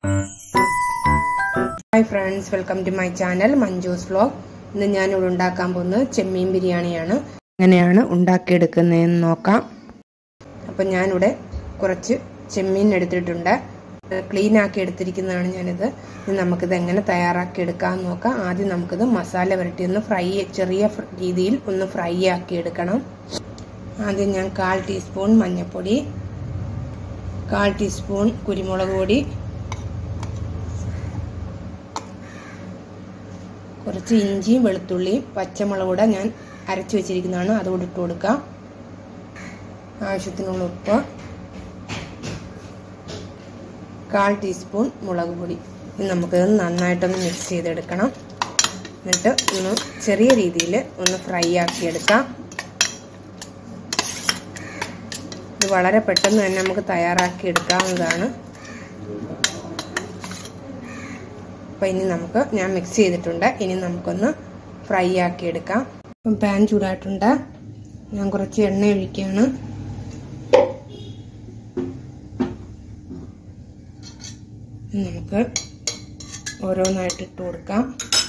hi friends welcome to my channel Manju's vlog ഇന്ന് ഞാനിവിടെ ഉണ്ടാക്കാൻ പോകുന്നത് ചെമ്മീൻ ബിരിയാണിയാണ് എങ്ങനെയാണ് ഉണ്ടാക്കിയെടുക്കുന്നതെന്ന് നോക്കാം അപ്പം ഞാനിവിടെ കുറച്ച് ചെമ്മീൻ എടുത്തിട്ടുണ്ട് ക്ലീൻ ആക്കി എടുത്തിരിക്കുന്നതാണ് ഞാനിത് ഇനി നമുക്കിത് എങ്ങനെ തയ്യാറാക്കി എടുക്കാമെന്ന് നോക്കാം ആദ്യം നമുക്കിത് മസാല പുരട്ടി ഒന്ന് ഫ്രൈ ചെറിയ രീതിയിൽ ഒന്ന് ഫ്രൈ ആക്കി എടുക്കണം ആദ്യം ഞാൻ കാൽ ടീസ്പൂൺ മഞ്ഞൾപ്പൊടി കാൽ ടീസ്പൂൺ കുരുമുളക് പൊടി കുറച്ച് ഇഞ്ചിയും വെളുത്തുള്ളിയും പച്ചമുളക് കൂടെ ഞാൻ അരച്ച് വെച്ചിരിക്കുന്നതാണ് അതുകൂടെ ഇട്ട് കൊടുക്കാം ആവശ്യത്തിനുള്ള ഉപ്പ് കാൽ ടീസ്പൂൺ മുളക് പൊടി ഇനി നമുക്കിത് നന്നായിട്ടൊന്ന് മിക്സ് ചെയ്തെടുക്കണം എന്നിട്ട് ഒന്ന് ചെറിയ രീതിയിൽ ഒന്ന് ഫ്രൈ ആക്കിയെടുക്കാം ഇത് വളരെ പെട്ടെന്ന് തന്നെ നമുക്ക് തയ്യാറാക്കി എടുക്കാവുന്നതാണ് അപ്പോൾ ഇനി നമുക്ക് ഞാൻ മിക്സ് ചെയ്തിട്ടുണ്ട് ഇനി നമുക്കൊന്ന് ഫ്രൈ ആക്കി എടുക്കാം അപ്പം പാൻ ചൂടായിട്ടുണ്ട് ഞാൻ കുറച്ച് എണ്ണ ഒഴിക്കുകയാണ് നമുക്ക് ഓരോന്നായിട്ട് ഇട്ട് കൊടുക്കാം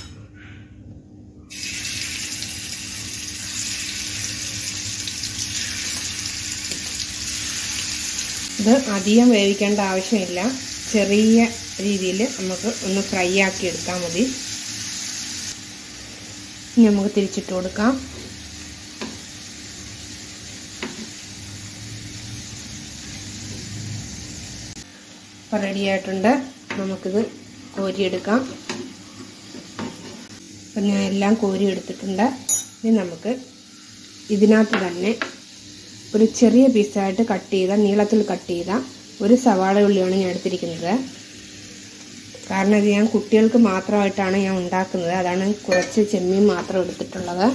ഇത് അധികം വേവിക്കേണ്ട ആവശ്യമില്ല ചെറിയ രീതിയിൽ നമുക്ക് ഒന്ന് ഫ്രൈ ആക്കി എടുത്താൽ മതി ഇനി നമുക്ക് തിരിച്ചിട്ട് കൊടുക്കാം അപ്പം റെഡി ആയിട്ടുണ്ട് നമുക്കിത് കോരിയെടുക്കാം അപ്പം ഞാൻ എല്ലാം കോരി എടുത്തിട്ടുണ്ട് ഇനി നമുക്ക് ഇതിനകത്ത് തന്നെ ഒരു ചെറിയ പീസായിട്ട് കട്ട് ചെയ്ത നീളത്തിൽ കട്ട് ചെയ്ത ഒരു സവാള ഉള്ളിയാണ് ഞാൻ എടുത്തിരിക്കുന്നത് കാരണം ഇത് ഞാൻ കുട്ടികൾക്ക് മാത്രമായിട്ടാണ് ഞാൻ ഉണ്ടാക്കുന്നത് അതാണ് കുറച്ച് ചെമ്മീൻ മാത്രം എടുത്തിട്ടുള്ളത്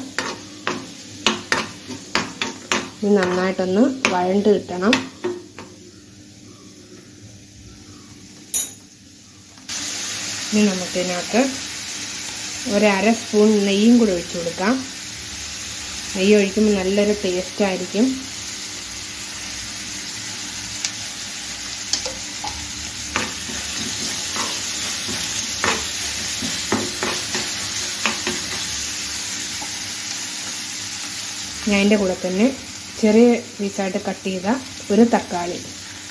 ഇത് നന്നായിട്ടൊന്ന് വഴണ്ട് കിട്ടണം ഇനി നമുക്കിതിനകത്ത് ഒരര സ്പൂൺ നെയ്യും കൂടി ഒഴിച്ചു കൊടുക്കാം നെയ്യ് ഒഴിക്കുമ്പോൾ നല്ലൊരു ടേസ്റ്റ് ആയിരിക്കും ഞാൻ അതിൻ്റെ കൂടെ തന്നെ ചെറിയ പീസായിട്ട് കട്ട് ചെയ്ത ഒരു തക്കാളി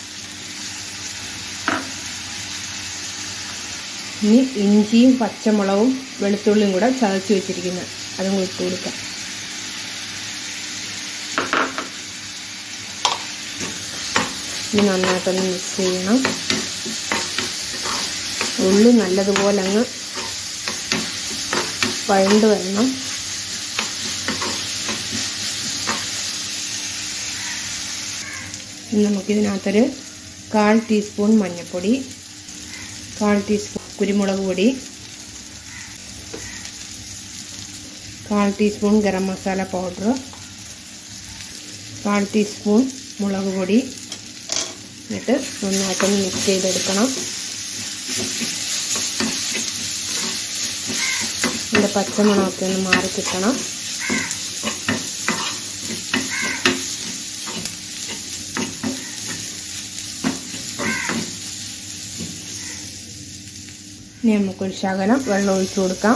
ഇനി ഇഞ്ചിയും പച്ചമുളകും വെളുത്തുള്ളിയും കൂടെ ചതച്ച് വെച്ചിരിക്കുന്നത് അതും കൂടി ഇട്ട് കൊടുക്കാം ഇനി നന്നായിട്ടൊന്ന് മിക്സ് ചെയ്യണം ഉള്ളി നല്ലതുപോലെ അങ്ങ് വഴണ്ട് വരണം നമുക്കിതിനകത്തൊരു കാൽ ടീസ്പൂൺ മഞ്ഞൾപ്പൊടി കാൽ ടീസ്പൂൺ കുരുമുളക് പൊടി കാൽ ടീസ്പൂൺ ഗരം മസാല പൗഡർ കാൽ ടീസ്പൂൺ മുളക് പൊടി എന്നിട്ട് നന്നായിട്ടൊന്ന് മിക്സ് ചെയ്തെടുക്കണം ഇതിൻ്റെ പച്ചമണമൊക്കെ ഒന്ന് മാറി കിട്ടണം ഇനി നമുക്കൊരു ശകലം വെള്ളം ഒഴിച്ചു കൊടുക്കാം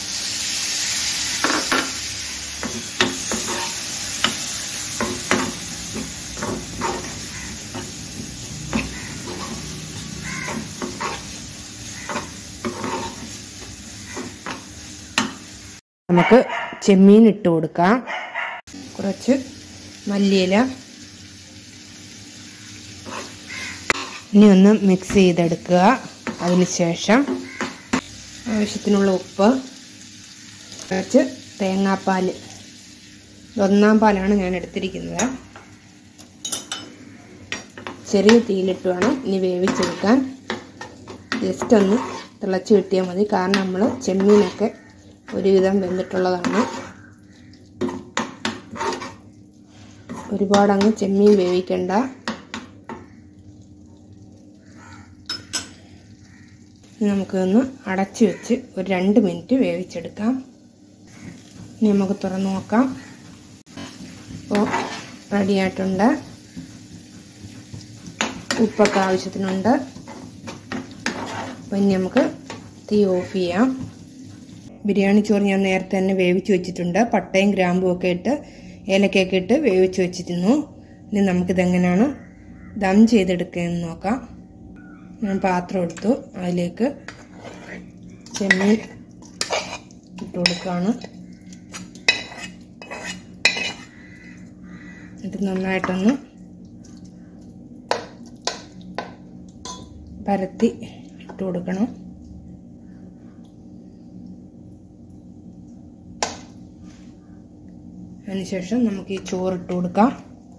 നമുക്ക് ചെമ്മീൻ ഇട്ട് കൊടുക്കാം കുറച്ച് മല്ലിയില ഇനി ഒന്ന് മിക്സ് ചെയ്തെടുക്കുക അതിനുശേഷം ആവശ്യത്തിനുള്ള ഉപ്പ് കുറച്ച് തേങ്ങാപ്പാൽ ഒന്നാം പാലാണ് ഞാൻ എടുത്തിരിക്കുന്നത് ചെറിയ തീയിലിട്ട് വേണം ഇനി വേവിച്ചെടുക്കാൻ ജസ്റ്റ് ഒന്ന് തിളച്ച് കിട്ടിയാൽ മതി കാരണം നമ്മൾ ചെമ്മീനൊക്കെ ഒരുവിധം വെന്തിട്ടുള്ളതാണ് ഒരുപാട് അങ്ങ് ചെമ്മീൻ വേവിക്കണ്ട നമുക്കൊന്ന് അടച്ചു വെച്ച് ഒരു രണ്ട് മിനിറ്റ് വേവിച്ചെടുക്കാം ഇനി നമുക്ക് തുറന്നു നോക്കാം അപ്പോൾ റെഡിയായിട്ടുണ്ട് ഉപ്പൊക്കെ ആവശ്യത്തിനുണ്ട് അപ്പം ഇനി നമുക്ക് തീ ഓഫ് ചെയ്യാം ബിരിയാണി ചോറ് ഞാൻ നേരത്തെ തന്നെ വേവിച്ച് വെച്ചിട്ടുണ്ട് പട്ടയും ഗ്രാമ്പും ഒക്കെ ഇട്ട് ഏലക്കയൊക്കെ ഇട്ട് വേവിച്ച് വെച്ചിരുന്നു ഇനി നമുക്കിതെങ്ങനെയാണ് ദം ചെയ്തെടുക്കുകയെന്ന് നോക്കാം ഞാൻ പാത്രം എടുത്തു അതിലേക്ക് ചെമ്മീൻ ഇട്ട് കൊടുക്കുകയാണ് ഇത് നന്നായിട്ടൊന്ന് പരത്തി ഇട്ട് കൊടുക്കണം അതിനുശേഷം നമുക്ക് ഈ ചോറ് ഇട്ട് കൊടുക്കാം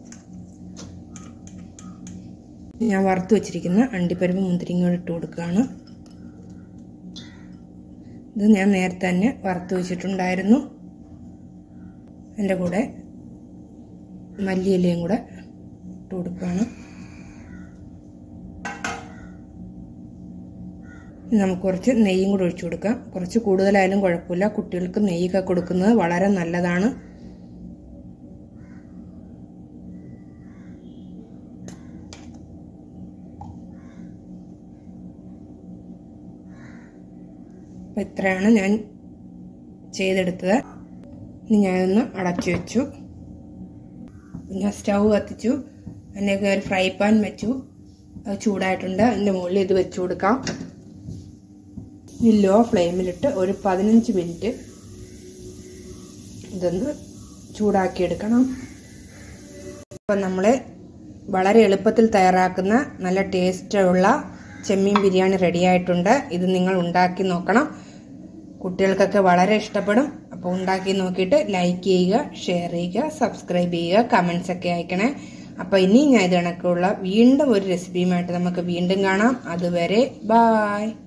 ഞാൻ വറുത്ത് വെച്ചിരിക്കുന്ന അണ്ടിപ്പരിപ്പ് മുന്തിരിങ്ങ ഇട്ട് കൊടുക്കുകയാണ് ഇത് ഞാൻ നേരത്തെ തന്നെ വറുത്ത് വെച്ചിട്ടുണ്ടായിരുന്നു എൻ്റെ കൂടെ മല്ലിയിലയും കൂടെ ഇട്ട് കൊടുക്കുകയാണ് നമുക്ക് കുറച്ച് നെയ്യും കൂടെ ഒഴിച്ചു കൊടുക്കാം കുറച്ച് കൂടുതലായാലും കുഴപ്പമില്ല കുട്ടികൾക്ക് നെയ്യൊക്കെ കൊടുക്കുന്നത് വളരെ നല്ലതാണ് അപ്പം ഇത്രയാണ് ഞാൻ ചെയ്തെടുത്തത് ഇനി ഞാനൊന്ന് അടച്ചു വെച്ചു ഞാൻ സ്റ്റൗ കത്തിച്ചു അതിനൊക്കെ ഒരു ഫ്രൈ പാൻ വെച്ചു അത് ചൂടായിട്ടുണ്ട് അതിൻ്റെ മുകളിൽ ഇത് വെച്ചു കൊടുക്കാം ഇനി ലോ ഫ്ലെയിമിലിട്ട് ഒരു പതിനഞ്ച് മിനിറ്റ് ഇതൊന്ന് ചൂടാക്കിയെടുക്കണം അപ്പം നമ്മൾ വളരെ എളുപ്പത്തിൽ തയ്യാറാക്കുന്ന നല്ല ടേസ്റ്റുള്ള ചെമ്മീൻ ബിരിയാണി റെഡി ആയിട്ടുണ്ട് ഇത് നിങ്ങൾ ഉണ്ടാക്കി നോക്കണം കുട്ടികൾക്കൊക്കെ വളരെ ഇഷ്ടപ്പെടും അപ്പോൾ ഉണ്ടാക്കി നോക്കിയിട്ട് ലൈക്ക് ചെയ്യുക ഷെയർ ചെയ്യുക സബ്സ്ക്രൈബ് ചെയ്യുക കമൻസ് ഒക്കെ അയക്കണേ അപ്പോൾ ഇനി ഞാൻ ഇത് കണക്കുള്ള വീണ്ടും ഒരു റെസിപ്പിയുമായിട്ട് നമുക്ക് വീണ്ടും കാണാം അതുവരെ ബായ്